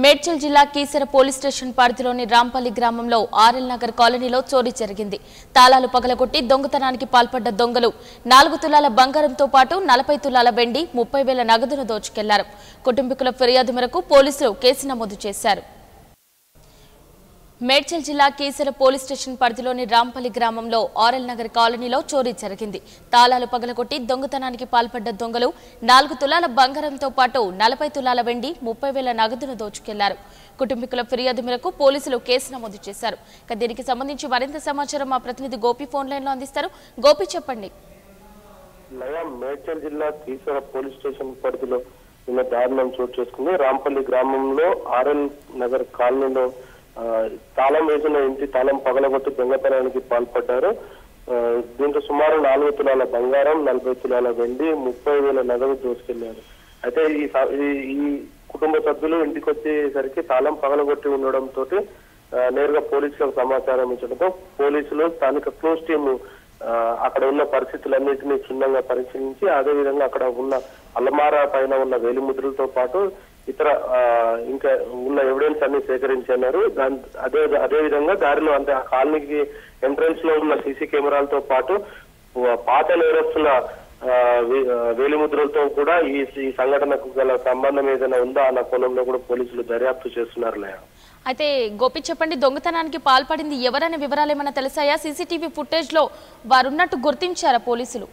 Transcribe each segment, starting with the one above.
మేడ్చల్ జిల్లా Keesara police station పరిధిలోని రాంపల్లి గ్రామంలో ఆర్ఎల్ నగర్ కాలనీలో చోరీ జరిగింది తాళాలు పగలగొట్టి దొంగతనానికి పాల్పడ్డ దొంగలు నాలుగు తులాల బంగారంతో పాటు నలభై తులాల వెండి ముప్పై వేల నగదును దోచుకెళ్లారు కుటుంబీకుల ఫిర్యాదు మేరకు పోలీసులు కేసు నమోదు చేశారు మేడ్చల్ జిల్లా కీసర పోలీస్ స్టేషన్ పరిధిలోని రాంపల్లి గ్రామంలో ఆర్ఎల్ నగర్ కాలనీలో చోరీ జరిగింది తాళాలు పగలగొట్టి దొంగతనానికి పాల్పడ్డ దొంగలు నాలుగు తులాల బంగారంతో పాటు నలభై తులాల వెండి ముప్పై వేల నగదును దోచుకెళ్లారు కుటుంబీకుల ఫిర్యాదు మేరకు పోలీసులు కేసు నమోదు చేశారు ఇక దీనికి సంబంధించి మరింత సమాచారం మా ప్రతినిధి గోపి ఫోన్ లైన్ లో అందిస్తారు గోపి చెప్పండి నయా మేడ్చల్ జిల్లా కీసర పోలీస్ స్టేషన్ పరిధిలో నిన్న దారుణం చోటు చేసుకుంది రాంపల్లి గ్రామంలో ఆర్ఎల్ నగర్ కాలనీలో ఆ, తాళం వేసిన ఇంటి తాళం పగలగొట్టి దొంగతనానికి పాల్పడ్డారు ఆ, దీంట్లో సుమారు నాలుగు తులాల బంగారం నలభై తులాల వెండి ముప్పై వేల నగదు దోసుకెళ్లారు అయితే ఈ స- ఈ- ఈ కుటుంబ సభ్యులు ఇంటికి వచ్చేసరికి తాళం పగలగొట్టి ఉండడంతో నేరుగా పోలీసులకు సమాచారం ఇచ్చడంతో పోలీసులు స్థానిక క్లోజ్ టీమ్ ఆ, అక్కడ ఉన్న పరిస్థితులన్నింటినీ క్షుణ్ణంగా పరిశీలించి అదే విధంగా అక్కడ ఉన్న అలమారా పైన ఉన్న వేలిముద్రలతో పాటు ఇతర ఆ, ఇంకా ఉన్న ఎవిడెన్స్ అన్ని సేకరించారు దాని అదే అదే విధంగా దారిలో అంటే ఆ కాలనీకి ఎంట్రన్స్ లో ఉన్న సీసీ కెమెరాలతో పాటు ఆ, పాత నేరస్తుల ఆ, వే- ఆ, వేలిముద్రలతో కూడా ఈ ఈ సంఘటనకు గల సంబంధం ఏదైనా ఉందా అన్న కోణంలో కూడా పోలీసులు దర్యాప్తు చేస్తున్నారు లయ అయితే గోపి చెప్పండి దొంగతనానికి పాల్పడింది ఎవరనే వివరాలు ఏమైనా తెలిసాయా సీసీటీవీ ఫుటేజ్ లో వారున్నట్టు గుర్తించారా పోలీసులు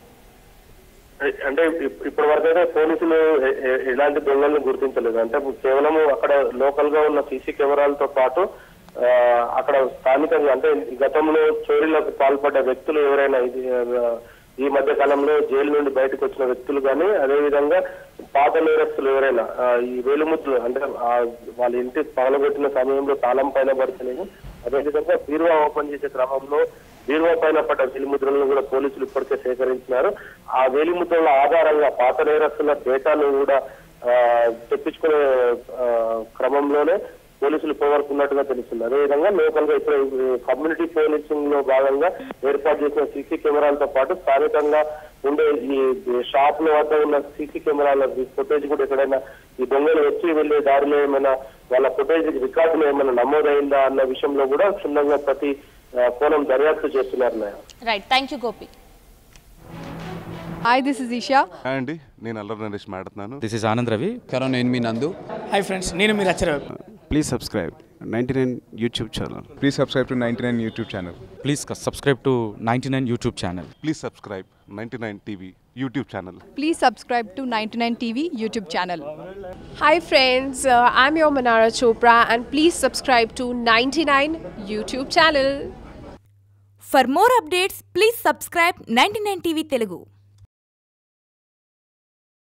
అంటే ఇప్- ఇప్పటి వరకు అయితే పోలీసులు ఎ- ఎ- ఎలాంటి దొంగలను గుర్తించలేదు అంటే కేవలం అక్కడ లోకల్ గా ఉన్న సీసీ కెమెరాలతో పాటు ఆ, అక్కడ స్థానికంగా అంటే గతంలో చోరీలకు పాల్పడ్డ వ్యక్తులు ఎవరైనా ఇది ఆ, ఈ మధ్య కాలంలో జైలు నుండి బయటకు వచ్చిన వ్యక్తులు కానీ అదే విధంగా పాత నేరస్తులు ఎవరైనా ఆ, ఈ వేలుముద్దులు అంటే ఆ, వాళ్ళ ఇంటి పగలగొట్టిన సమయంలో తాళం పైన పడతలేదు అదేవిధంగా బీరువా ఓపెన్ చేసే క్రమంలో బీరువా పైన పడ్డ వేలిముద్రలను కూడా పోలీసులు ఇప్పటికే సేకరించినారు ఆ వేలిముద్రల ఆధారంగా పాత నేరస్తుల డేటాను కూడా ఆ, తెప్పించుకునే ఆ, క్రమంలోనే పోలీసులు పోగొట్టుకున్నట్టుగా తెలుస్తుంది అదేవిధంగా లోకల్ గా ఇప్పుడు కమ్యూనిటీ పోలీసింగ్ లో భాగంగా ఏర్పాటు చేసిన సీసీ కెమెరాలతో పాటు స్థానికంగా ఉండే ఈ షాప్ లో వద్ద ఉన్న సీసీ కెమెరాల ఫుటేజ్ కూడా ఎక్కడైనా ఈ దొంగలు వచ్చి వెళ్లే దారిలో ఏమైనా వాళ్ళ ఫుటేజ్ రికార్డులు ఏమైనా నమోదైందా అన్న విషయంలో కూడా క్షుణ్ణంగా ప్రతి ఆ, కోణం దర్యాప్తు చేస్తున్నారు నాయ right thank you Gopi hi this is Isha hi అండి నేను అల్లరి నరేష్ మాట్లాడుతున్నాను this is Anand Ravi corona నేను మీ నందు హాయ్ ఫ్రెండ్స్ నేను మీరు అచ్చర please subscribe ninety nine YouTube channel Please subscribe to 99 YouTube channel. Please subscribe to ninety nine YouTube channel please subscribe ninety nine TV YouTube channel please subscribe to ninety nine TV YouTube channel Hi friends, uh, I'm your Manara Chopra and please subscribe to 99 YouTube channel. For more updates, please subscribe 99 TV Telugu.